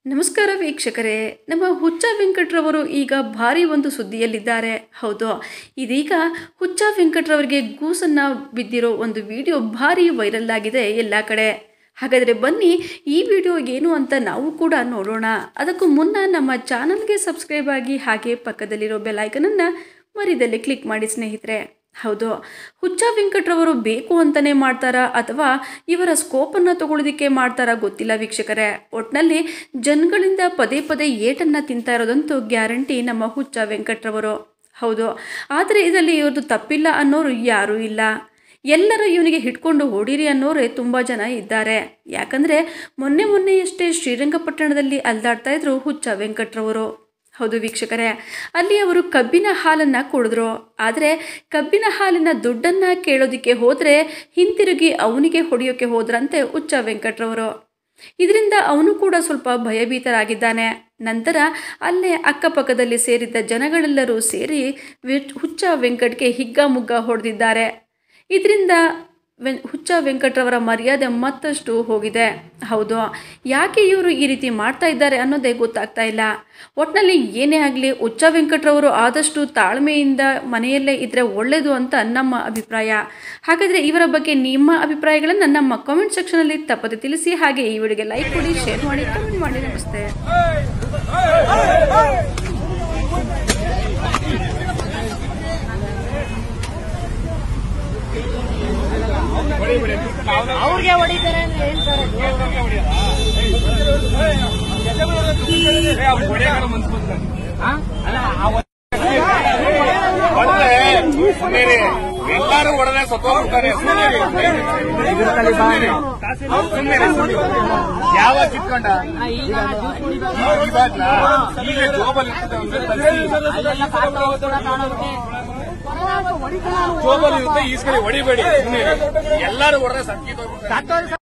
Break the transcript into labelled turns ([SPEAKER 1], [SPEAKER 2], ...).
[SPEAKER 1] ನಮಸ್ಕಾರ ವೀಕ್ಷಕರೇ ನಮ್ಮ ಹುಚ್ಚ ವೆಂಕಟ್ರವರು ಈಗ ಭಾರಿ ಒಂದು ಸುದ್ದಿಯಲ್ಲಿದ್ದಾರೆ ಹೌದು ಇದೀಗ ಹುಚ್ಚ ವೆಂಕಟ್ರವರಿಗೆ ಗೂಸನ್ನ ಬಿದ್ದಿರೋ ಒಂದು ವಿಡಿಯೋ ಭಾರಿ ವೈರಲ್ ಆಗಿದೆ ಎಲ್ಲ ಕಡೆ ಹಾಗಾದರೆ ಬನ್ನಿ ಈ ವಿಡಿಯೋ ಏನು ಅಂತ ನಾವು ಕೂಡ ನೋಡೋಣ ಅದಕ್ಕೂ ಮುನ್ನ ನಮ್ಮ ಚಾನಲ್ಗೆ ಸಬ್ಸ್ಕ್ರೈಬ್ ಆಗಿ ಹಾಗೆ ಪಕ್ಕದಲ್ಲಿರೋ ಬೆಲೈಕನನ್ನು ಮರಿದಲ್ಲಿ ಕ್ಲಿಕ್ ಮಾಡಿ ಸ್ನೇಹಿತರೆ ಹೌದು ಹುಚ್ಚ ವೆಂಕಟ್ರವರು ಬೇಕು ಅಂತಲೇ ಮಾಡ್ತಾರಾ ಅಥವಾ ಇವರ ಸ್ಕೋಪನ್ನು ತಗೊಳ್ಳೋದಕ್ಕೆ ಮಾಡ್ತಾರಾ ಗೊತ್ತಿಲ್ಲ ವೀಕ್ಷಕರೇ ಒಟ್ನಲ್ಲಿ ಜನಗಳಿಂದ ಪದೇ ಪದೇ ಏಟನ್ನು ತಿಂತಾ ಇರೋದಂತೂ ಗ್ಯಾರಂಟಿ ನಮ್ಮ ಹುಚ್ಚ ವೆಂಕಟ್ರವರು ಹೌದು ಆದರೆ ಇದರಲ್ಲಿ ಇವ್ರದ್ದು ತಪ್ಪಿಲ್ಲ ಅನ್ನೋರು ಯಾರೂ ಇಲ್ಲ ಎಲ್ಲರೂ ಇವನಿಗೆ ಹಿಡ್ಕೊಂಡು ಹೊಡೀರಿ ಅನ್ನೋರೇ ತುಂಬ ಜನ ಇದ್ದಾರೆ ಯಾಕಂದರೆ ಮೊನ್ನೆ ಮೊನ್ನೆಯಷ್ಟೇ ಶ್ರೀರಂಗಪಟ್ಟಣದಲ್ಲಿ ಅಲ್ದಾಡ್ತಾ ಇದ್ರು ಹುಚ್ಚ ವೆಂಕಟ್ರವರು ಹೌದು ವೀಕ್ಷಕರೇ ಅಲ್ಲಿ ಅವರು ಕಬ್ಬಿನ ಹಾಲನ್ನು ಕುಡಿದ್ರು ಆದರೆ ಕಬ್ಬಿನ ಹಾಲಿನ ದುಡ್ಡನ್ನು ಕೇಳೋದಕ್ಕೆ ಹೋದರೆ ಹಿಂತಿರುಗಿ ಅವನಿಗೆ ಹೊಡೆಯೋಕ್ಕೆ ಹೋದ್ರಂತೆ ಹುಚ್ಚ ವೆಂಕಟ್ರವರು ಇದರಿಂದ ಅವನು ಕೂಡ ಸ್ವಲ್ಪ ಭಯಭೀತರಾಗಿದ್ದಾನೆ ನಂತರ ಅಲ್ಲೇ ಅಕ್ಕಪಕ್ಕದಲ್ಲಿ ಸೇರಿದ್ದ ಜನಗಳೆಲ್ಲರೂ ಸೇರಿ ವಿ- ಹುಚ್ಚ ವೆಂಕಟ್ಗೆ ಹಿಗ್ಗಾಮುಗ್ಗ ಹೊಡೆದಿದ್ದಾರೆ ಇದರಿಂದ ವೆಂ ಹುಚ್ಚ ವೆಂಕಟ್ರವರ ಮರ್ಯಾದೆ ಮತ್ತಷ್ಟು ಹೋಗಿದೆ ಹೌದು ಯಾಕೆ ಇವರು ಈ ರೀತಿ ಮಾಡ್ತಾ ಇದ್ದಾರೆ ಅನ್ನೋದೇ ಗೊತ್ತಾಗ್ತಾ ಇಲ್ಲ ಒಟ್ಟಿನಲ್ಲಿ ಏನೇ ಆಗಲಿ ಹುಚ್ಚ ವೆಂಕಟ್ರವರು ಆದಷ್ಟು ತಾಳ್ಮೆಯಿಂದ ಮನೆಯಲ್ಲೇ ಇದ್ದರೆ ಒಳ್ಳೆಯದು ಅಂತ ನಮ್ಮ ಅಭಿಪ್ರಾಯ ಹಾಗಾದರೆ ಇವರ ಬಗ್ಗೆ ನಿಮ್ಮ ಅಭಿಪ್ರಾಯಗಳನ್ನು ನಮ್ಮ ಕಾಮೆಂಟ್ ಸೆಕ್ಷನಲ್ಲಿ ತಪ್ಪದೆ ತಿಳಿಸಿ ಹಾಗೆ ಈ ವಿಡಿಯೋಗೆ ಲೈಕ್ ಕೊಡಿ ಶೇರ್ ಮಾಡಿ ಕಮೆಂಟ್ ಮಾಡಿ ನಮಸ್ತೆ
[SPEAKER 2] ಅವ್ರಿಗೆ ಹೊಡಿತಾರೆ ಅಂದ್ರೆ ಏನ್ ಸರ್ ಅದು?
[SPEAKER 3] ಎಲ್ಲಾರು ಒಡನೆ ಸತ್ತೋಗ್ಬಿಡ್ತಾರೆ ಯಾವ ಕಿತ್ಕೊಂಡ
[SPEAKER 2] ಆ, ಈಗ ಜ್ಯೂಸ್ ಕುಡಿಬೇಕು
[SPEAKER 3] ಇವಾಗ್ಲಾ ಈಗ ಜೋಬಲ್ ಇರ್ತದೆ ಒಂದ್ ಸ್ವಲ್ಪ ತರಿಸಿ.
[SPEAKER 2] ಅಲ್ಲೆಲ್ಲ ಪಾತ್ರ ಕೂಡ ಕಾಣೋಗುತ್ತೆ
[SPEAKER 3] ಜೋಬಲ್ ಇರುತ್ತೆ ಈಸ್ಕಡೆ ಹೊಡಿಬೇಡಿ ಸುಮ್ನೆ ಇರಿ. ಎಲ್ಲಾರು ಒಡನೆ ಸತ್ಕಿದ್ದೋಗ್ಬಿಡ್ತಾರೆ